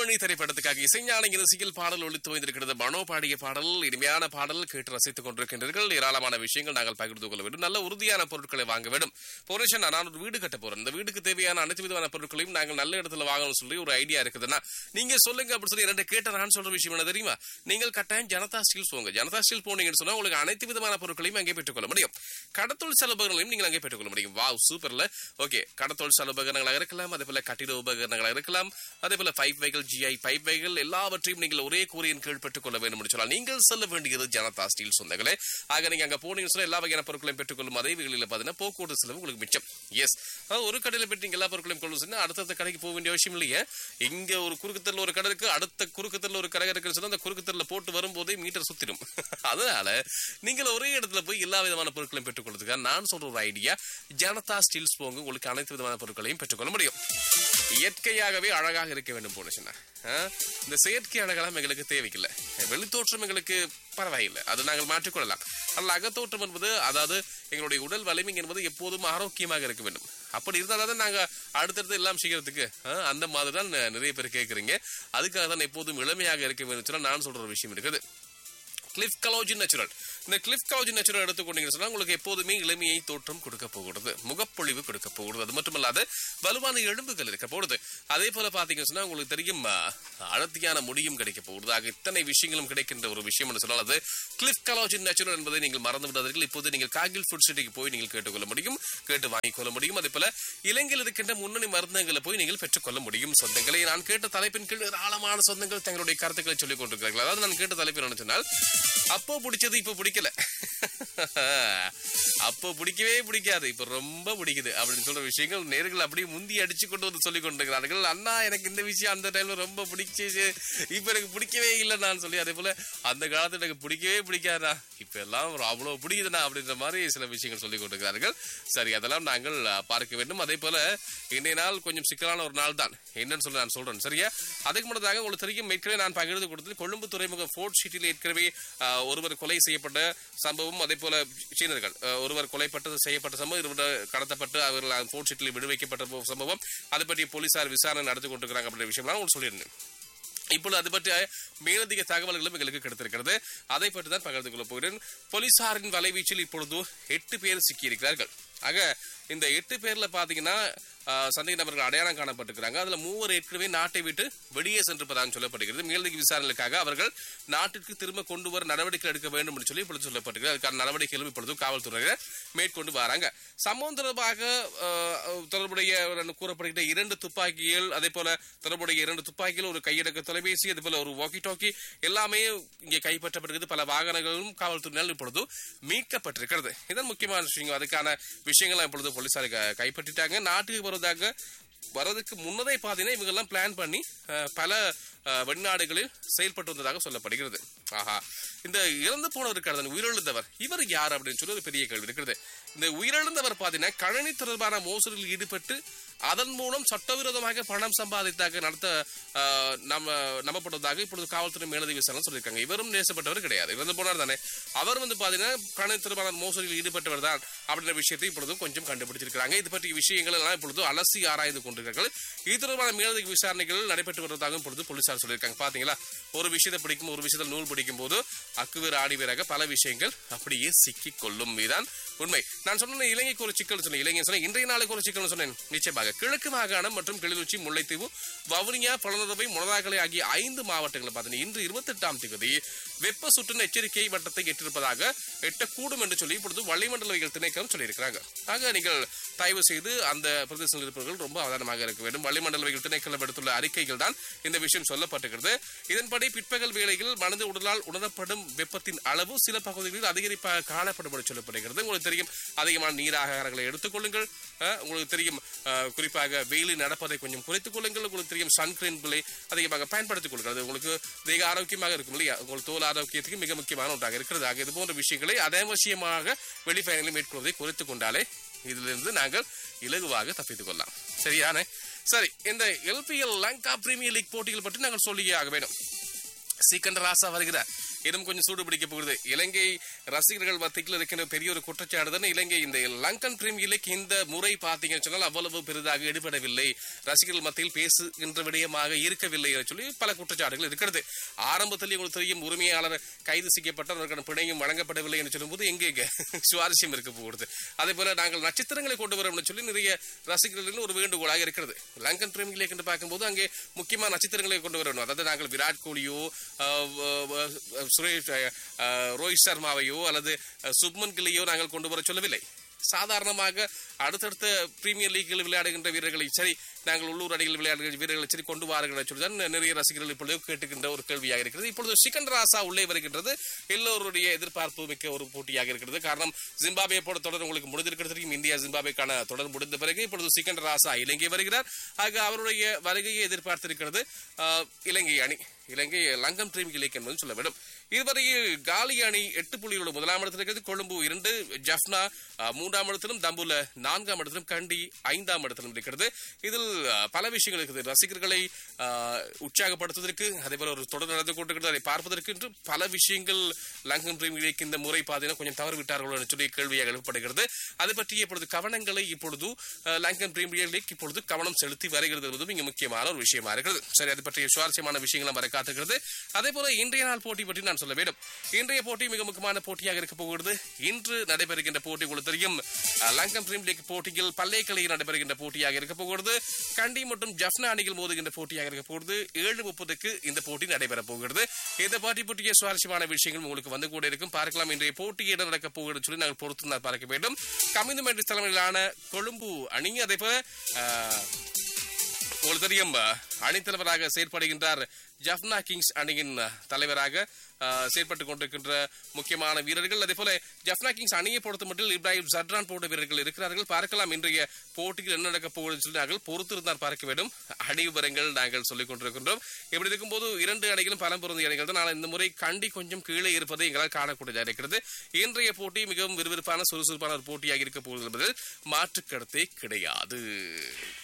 அன்புமணி திரைப்படத்துக்காக இசைஞான இசையில் பாடல் ஒழித்து வைத்திருக்கிறது மனோ பாடிய பாடல் இனிமையான பாடல் கேட்டு ரசித்துக் கொண்டிருக்கின்றீர்கள் ஏராளமான விஷயங்கள் நாங்கள் பகிர்ந்து கொள்ள வேண்டும் நல்ல உறுதியான பொருட்களை வாங்க வேண்டும் பொருஷன் நான் ஒரு வீடு கட்ட போறேன் இந்த வீடுக்கு தேவையான அனைத்து விதமான பொருட்களையும் நாங்கள் நல்ல இடத்துல வாங்கணும்னு சொல்லி ஒரு ஐடியா இருக்குதுன்னா நீங்க சொல்லுங்க அப்படின்னு சொல்லி ரெண்டு கேட்ட நான் சொல்ற விஷயம் என்ன தெரியுமா நீங்கள் கட்டாயம் ஜனதா ஸ்டீல்ஸ் போங்க ஜனதா ஸ்டீல் போனீங்கன்னு சொன்னா உங்களுக்கு அனைத்து விதமான பொருட்களையும் அங்கே பெற்றுக்கொள்ள முடியும் கடத்தொழில் செலவுகளையும் நீங்கள் அங்கே பெற்றுக்கொள்ள முடியும் வாவ் சூப்பர்ல ஓகே கடத்தொழில் செலவு உபகரணங்களாக இருக்கலாம் அதே போல கட்டிட உபகரணங்களாக இருக்கலாம் அதே போல பைப் வைகள் ஜிஐ பைப் வைகள் எல்லாவற்றையும் நீங்கள் ஒரே கூறியின் கீழ் பெற்றுக் கொள்ள வேண்டும் என்று சொன்னால் நீங்கள் செல்ல வேண்டியது ஜனதா ஸ்டீல் சொந்தங்களே ஆக நீங்க அங்க போனீங்கன்னு சொன்னா எல்லா வகையான பொருட்களையும் பெற்றுக்கொள்ளும் அதே வகையில் பார்த்தீங்கன்னா போக்குவரத்து செலவு உங்களுக்கு மிச்சம் எஸ் ஒரு கடையில் பெற்று நீங்க எல்லா பொருட்களையும் கொள்ளும் சொன்னா அடுத்தடுத்த கடைக்கு போக வேண்டிய அவசியம் இல்லையே இங்க ஒரு குறுக்குத்தல்ல ஒரு கடை இருக்கு அடுத்த குறுக்குத்தல்ல ஒரு கடை இருக்குன்னு சொன்னா அந்த குறுக்குத்தல்ல போட்டு வரும்போதே மீட்டர் சுத்திடும் அதனால நீங்கள் ஒரே இடத்துல போய் எல்லா விதமான பொருட்களையும் பெற்றுக்கொள்றதுக்காக நான் சொல்ற ஒரு ஐடியா ஜனதா ஸ்டீல்ஸ் போங்க உங்களுக்கு அனைத்து விதமான பொருட்களையும் பெற்றுக்கொள்ள முடியும் இயற்கையாகவே அழகாக இருக்க வேண்டும் போனுச்சுன்னா இந்த செயற்கை அழகெல்லாம் எங்களுக்கு தேவையில்லை வெளித்தோற்றம் எங்களுக்கு பரவாயில்லை அது நாங்கள் மாற்றிக்கொள்ளலாம் ஆனால் அகத்தோற்றம் என்பது அதாவது எங்களுடைய உடல் வலிமை என்பது எப்போதும் ஆரோக்கியமாக இருக்க வேண்டும் அப்படி இருந்தால் தான் நாங்க அடுத்தடுத்து எல்லாம் செய்யறதுக்கு ஆ, அந்த மாதிரி தான் நிறைய பேர் கேட்குறீங்க அதுக்காக தான் எப்போதும் இளமையாக இருக்க வேண்டும் சொன்னா நான் சொல்ற ஒரு விஷயம் இருக்குது கிளிஃப் கலோஜின் நேச்சுரல் இந்த கிளிஃப் கலோஜின் நேச்சுரல் எடுத்துக்கொண்டீங்கன்னு சொன்னா உங்களுக்கு எப்போதுமே இளமையை தோற்றம் கொடுக்க போகிறது முகப்பொழிவு கொடுக்க போகிறது அது மட்டுமல்லாது வலுவான எலும்புகள் இருக்க போகுது அதே போல பாத்தீங்கன்னு சொன்னா உங்களுக்கு தெரியும் ஆ, அடர்த்தியான முடியும் கிடைக்க போகிறது ஆக இத்தனை விஷயங்களும் கிடைக்கின்ற ஒரு விஷயம் என்று சொன்னால் அது கிளிஃப் கலோஜின் நேச்சுரல் என்பதை நீங்கள் மறந்து விடாதீர்கள் இப்போது நீங்கள் காகில் ஃபுட் சிட்டிக்கு போய் நீங்கள் கேட்டுக்கொள்ள முடியும் கேட்டு வாங்கிக் கொள்ள முடியும் அதே போல இலங்கையில் இருக்கின்ற முன்னணி மருந்தகங்களை போய் நீங்கள் பெற்றுக்கொள்ள முடியும் சொந்தங்களை நான் கேட்ட தலைப்பின் கீழ் ஏராளமான சொந்தங்கள் தங்களுடைய கருத்துக்களை சொல்லிக் கொண்டிருக்கிறார்கள் அதாவது நான் கேட்ட தலைப்பு என்ன சொன்னால் அப்போ பிடிச்சது இப்ப பிடிக்கல அப்போ பிடிக்கவே பிடிக்காது இப்ப ரொம்ப பிடிக்குது அப்படின்னு சொல்ற விஷயங்கள் நேர்கள் அப்படியே முந்தி அடிச்சு கொண்டு வந்து சொல்லிக் கொண்டிருக்கிறார்கள் அண்ணா எனக்கு இந்த விஷயம் அந்த டைம்ல ரொம்ப பிடிச்சிச்சு இப்ப எனக்கு பிடிக்கவே இல்லை நான் சொல்லி அதே போல அந்த காலத்துல எனக்கு பிடிக்கவே பிடிக்காதா இப்ப எல்லாம் ஒரு அவ்வளவு பிடிக்குதுண்ணா அப்படின்ற மாதிரி சில விஷயங்கள் சொல்லிக் கொண்டிருக்கிறார்கள் சரி அதெல்லாம் நாங்கள் அஹ், பார்க்க வேண்டும் அதே போல இன்றைய நாள் கொஞ்சம் சிக்கலான ஒரு நாள் தான் என்னன்னு சொல்லி நான் சொல்றேன் சரியா அதுக்கு முன்னதாக உங்களுக்கு தெரியும் ஏற்கனவே நான் பகிர்ந்து கொடுத்தது கொழும்பு துறைமுக ஃபோர்ட் சிட்டியில் ஏற்கனவே அஹ், ஒருவர் கொலை செய்யப்பட்ட சம்பவம் அதே போல சீனர்கள் அஹ், ஒருவர் கொலைப்பட்டது செய்யப்பட்ட சம்பவம் இருவர் கடத்தப்பட்டு அவர்கள் ஃபோர்ட் சிட்டியில் விடுவிக்கப்பட்ட போ- சம்பவம் அது பற்றி போலீசார் விசாரணை நடத்தி கொண்டிருக்கிறாங்க அப்படின்ற விஷயம்லாம் உங்களுக்கு சொல்லியிருந்தேன் இப்பொழுது அது பற்றிய மேலதிக தகவல்களும் எங்களுக்கு கிடைத்திருக்கிறது அதை பற்றி தான் பகிர்ந்து கொள்ள போகிறேன் போலீசாரின் வலைவீச்சில் இப்பொழுது எட்டு பேர் சிக்கியிருக்கிறார்கள் ஆக இந்த எட்டு பேர்ல பாத்தீங்கன்னா ஆஹ், சந்தேக நபர்கள் அடையாளம் காணப்பட்டிருக்கிறாங்க அதுல மூவர் ஏற்கனவே நாட்டை விட்டு வெளியே சென்றிருப்பதாக சொல்லப்படுகிறது மேலதிக விசாரணைக்காக அவர்கள் நாட்டிற்கு திரும்ப கொண்டு வர நடவடிக்கை எடுக்க வேண்டும் என்று சொல்லி இப்பொழுது சொல்லப்பட்டிருக்கிறது அதுக்கான நடவடிக்கைகளும் இப்பொழுது காவல்துறையினர் மேற்கொண்டு வராங்க சம்பவம் தொடர்பாக ஆஹ், தொடர்புடைய ஒரு கூறப்படுகிற இரண்டு துப்பாக்கிகள் அதே போல தொடர்புடைய இரண்டு துப்பாக்கிகள் ஒரு கையடக்க தொலைபேசி அதே போல ஒரு வாக்கி டாக்கி எல்லாமே இங்கே கைப்பற்றப்பட்டிருக்கிறது பல வாகனங்களும் காவல்துறையினால் இப்பொழுது மீட்கப்பட்டிருக்கிறது இதன் முக்கியமான விஷயம் அதுக்கான விஷயங்களை இப்பொழுது போலீசார் க- கைப்பற்றிட்டாங்க நாட்டுக்கு வருவதாக வரதுக்கு முன்னதே பாத்தீங்கன்னா இவங்க எல்லாம் பிளான் பண்ணி அஹ், பல அஹ், வெளிநாடுகளில் செயல்பட்டு வந்ததாக சொல்லப்படுகிறது ஆஹா இந்த இறந்து போனவர் இருக்காரு உயிரிழந்தவர் இவர் யார் அப்படின்னு சொல்லி ஒரு பெரிய கேள்வி இருக்கிறது இந்த உயிரிழந்தவர் பாத்தீங்கன்னா கழனி தொடர்பான மோசடியில் ஈடுபட்டு அதன் மூலம் சட்டவிரோதமாக பணம் சம்பாதித்தாக நடத்த அஹ், நம்ம நம்பப்படுவதாக இப்பொழுது காவல்துறை மேலதிக விசாரணை சொல்லியிருக்காங்க இவரும் நேசப்பட்டவர் கிடையாது இறந்து போனார் தானே அவர் வந்து பாத்தீங்கன்னா கழனி தொடர்பான மோசடியில் ஈடுபட்டவர் தான் அப்படின்ற விஷயத்தை இப்பொழுது கொஞ்சம் கண்டுபிடிச்சிருக்காங்க இது பற்றிய விஷயங்கள் எல்லாம் இப்பொழுது அலசி ஆராய்ந்து கொண்டிருக்கிறார்கள் இது தொடர்பான மேலதிக விசாரணைகள் நடைபெற்று வருவதாகவும் இப்பொழுது போலீசார் சொல்லியிருக்காங்க பாத்தீங்களா ஒரு விஷயத்தை பிடிக்கும் ஒரு விஷயத்தில் நூல் பிடிக்கும் போது அக்குவேர் ஆடிவேராக பல விஷயங்கள் அப்படியே சிக்கிக் கொள்ளும் இதுதான் உண்மை நான் சொன்ன இலங்கைக்கு ஒரு சிக்கல் சொன்னேன் இலங்கை சொன்னேன் இன்றைய நாளுக்கு ஒரு சிக்கல் சொன்னேன் நிச்சயமாக கிழக்கு மாகாணம் மற்றும் கிளிநொச்சி முல்லைத்தீவு வவுனியா பலனறுவை முனதாகலை ஆகிய ஐந்து மாவட்டங்களை பார்த்தீங்கன்னா இன்று இருபத்தெட்டாம் தேதி வெப்ப சுற்றுன எச்சரிக்கை வட்டத்தை எட்டிருப்பதாக எட்டக்கூடும் என்று சொல்லி இப்பொழுது வளிமண்டலவியல் திணைக்களம் சொல்லியிருக்கிறாங்க ஆக நீங்கள் தயவு செய்து அந்த பிரதேசத்தில் இருப்பவர்கள் ரொம்ப அவதானமாக இருக்க வேண்டும் வளிமண்டலவியல் திணைக்களம் எடுத்துள்ள அறிக்கைகள் தான் இந்த விஷயம் சொல்லப்பட்டிருக்கிறது இதன்படி பிற்பகல் வேளையில் மனது உடலால் உணரப்படும் வெப்பத்தின் அளவு சில பகுதிகளில் அதிகரிப்பாக காணப்படும் என்று சொல்லப்படுகிறது உங்களுக்கு தெரியும் அதிகமான நீர் ஆகாரங்களை எடுத்துக்கொள்ளுங்கள் அஹ், உங்களுக்கு தெரியும் அஹ், குறிப்பாக வெயிலில் நடப்பதை கொஞ்சம் குறைத்துக் கொள்ளுங்கள் உங்களுக்கு தெரியும் சன்கிரீன்களை அதிகமாக பயன்படுத்திக் கொள்ளுங்கள் அது உங்களுக்கு தேக ஆரோக்கியமாக இருக்கும் இல்லையா உங்கள் தோல் ஆரோக்கியத்துக்கு மிக முக்கியமான ஒன்றாக இருக்கிறது ஆக இது போன்ற விஷயங்களை அனாவசியமாக வெளிப்பயணங்களை மேற்கொள்வதை குறைத்துக் கொண்டாலே இதிலிருந்து நாங்கள் இலகுவாக தப்பித்துக் கொள்ளலாம் சரியானே சரி இந்த எல்பிஎல் லங்கா பிரீமியர் லீக் போட்டிகள் பற்றி நாங்கள் சொல்லியே ஆக வேண்டும் சீக்கண்ட ராசா வருகிறார் இன்னும் கொஞ்சம் சூடு பிடிக்க போகுது இலங்கை ரசிகர்கள் மத்தியில் இருக்கின்ற பெரிய ஒரு குற்றச்சாட்டு தான் இலங்கை இந்த லங்கன் பிரீமியர் லீக் இந்த முறை பார்த்தீங்கன்னு சொன்னால் அவ்வளவு பெரிதாக ஈடுபடவில்லை ரசிகர்கள் மத்தியில் பேசுகின்ற விடயமாக இருக்கவில்லை என்று சொல்லி பல குற்றச்சாட்டுகள் இருக்கிறது ஆரம்பத்தில் உங்களுக்கு தெரியும் உரிமையாளர் கைது செய்யப்பட்டார் அவருக்கான பிணையும் வழங்கப்படவில்லை என்று சொல்லும்போது எங்கே எங்க சுவாரஸ்யம் இருக்க போகிறது அதே போல நாங்கள் நட்சத்திரங்களை கொண்டு வரோம்னு சொல்லி நிறைய ரசிகர்களின் ஒரு வேண்டுகோளாக இருக்கிறது லங்கன் பிரீமியர் லீக் என்று பார்க்கும்போது அங்கே முக்கியமான நட்சத்திரங்களை கொண்டு வரணும் அதாவது நாங்கள் விராட் கோலியோ அஹ், அஹ், அஹ், சுரேஷ் அஹ், ரோஹித் சர்மாவையோ அல்லது அஹ், சுப்மன் கில்லையோ நாங்கள் கொண்டு வர சொல்லவில்லை சாதாரணமாக அடுத்தடுத்த பிரீமியர் லீக்கில் விளையாடுகின்ற வீரர்களை சரி நாங்கள் உள்ளூர் அணிகளில் விளையாடுகிற வீரர்களை சரி கொண்டு வாருங்கள் என்று சொல்லி தான் நிறைய ரசிகர்கள் இப்பொழுது கேட்டுக்கின்ற ஒரு கேள்வியாக இருக்கிறது இப்பொழுது சிக்கன் ராசா உள்ளே வருகின்றது எல்லோருடைய எதிர்பார்ப்பு மிக்க ஒரு போட்டியாக இருக்கிறது காரணம் ஜிம்பாபே போட தொடர் உங்களுக்கு முடிந்திருக்கிறது தெரியும் இந்தியா ஜிம்பாபேக்கான தொடர் முடிந்த பிறகு இப்பொழுது சிக்கன் ராசா இலங்கை வருகிறார் ஆக அவருடைய வருகையை எதிர்பார்த்திருக்கிறது ஆஹ், இலங்கை அணி இலங்கை லங்கம் பிரீமியர் லீக் என்பதும் சொல்ல வேண்டும் இதுவரையில் காலி அணி எட்டு புள்ளிகளோடு முதலாம் இடத்தில் இருக்கிறது கொழும்பு இரண்டு ஜப்னா ஆஹ், மூன்றாம் இடத்திலும் தம்புல நான்காம் இடத்திலும் கண்டி ஐந்தாம் இடத்திலும் இருக்கிறது இதில் ஆஹ், பல விஷயங்கள் இருக்குது ரசிகர்களை ஆஹ், உற்சாகப்படுத்துவதற்கு அதே போல ஒரு தொடர் நடந்து கொண்டிருக்கிறது அதை பார்ப்பதற்கு என்று பல விஷயங்கள் லங்கம் பிரீமியர் லீக் இந்த முறை பார்த்தீங்கன்னா கொஞ்சம் தவறு விட்டார்கள் என்று சொல்லி கேள்வியாக எழுப்பப்படுகிறது அது பற்றி இப்பொழுது கவனங்களை இப்பொழுது ஆஹ், லங்கன் பிரீமியர் லீக் இப்பொழுது கவனம் செலுத்தி வருகிறது என்பதும் இங்கு முக்கியமான ஒரு விஷயமா இருக்கிறது சரி அது பற்றிய சுவாரஸ்யமான விஷயங்களும் வர காத்துகிறது அதே போல இன்றைய நாள் போட்டி பற்றி நான் சொல்ல வேண்டும் இன்றைய போட்டி மிக முக்கியமான போட்டியாக இருக்க போகிறது இன்று நடைபெறுகின்ற போட்டி உங்களுக்கு தெரியும் அஹ், லங்கம் பிரீமியர் லீக் போட்டியில் பல்லேக்கலையில் நடைபெறுகின்ற போட்டியாக இருக்க போகிறது கண்டி மற்றும் ஜப்னா அணிகள் மோதுகின்ற போட்டியாக இருக்க போகிறது ஏழு முப்பதுக்கு இந்த போட்டி நடைபெற போகிறது இந்த போட்டி பற்றிய சுவாரஸ்யமான விஷயங்கள் உங்களுக்கு வந்து கூட இருக்கும் பார்க்கலாம் இன்றைய போட்டி இடம் நடக்க போகிறது சொல்லி நாங்கள் பொறுத்து தான் பார்க்க வேண்டும் கமிந்து மெட்ரிஸ் தலைமையிலான கொழும்பு அணி அதே போல அஹ், உங்களுக்கு தெரியும் அஹ், அணித்தலைவராக செயற்படுகின்றார் ஜப்னா கிங்ஸ் அணியின் அஹ், தலைவராக அஹ், செயற்பட்டுக் கொண்டிருக்கின்ற முக்கியமான வீரர்கள் அதே போல ஜப்னா கிங்ஸ் அணியை பொறுத்த மட்டும் இப்ராஹிம் ஜட்ரான் போன்ற வீரர்கள் இருக்கிறார்கள் பார்க்கலாம் இன்றைய போட்டியில் என்ன நடக்க போகுதுன்னு சொல்லி நாங்கள் பொறுத்திருந்தால் பார்க்க வேண்டும் அணி விவரங்கள் நாங்கள் சொல்லிக் கொண்டிருக்கின்றோம் இப்படி இருக்கும்போது இரண்டு அணிகளும் பலம் பொருந்திய அணிகள் தான் ஆனால் இந்த முறை கண்டி கொஞ்சம் கீழே இருப்பதை எங்களால் காணக்கூடியதாக இருக்கிறது இன்றைய போட்டி மிகவும் விறுவிறுப்பான சுறுசுறுப்பான ஒரு போட்டியாக இருக்க போகிறது என்பதில் மாற்றுக்கருத்தே கிடையாது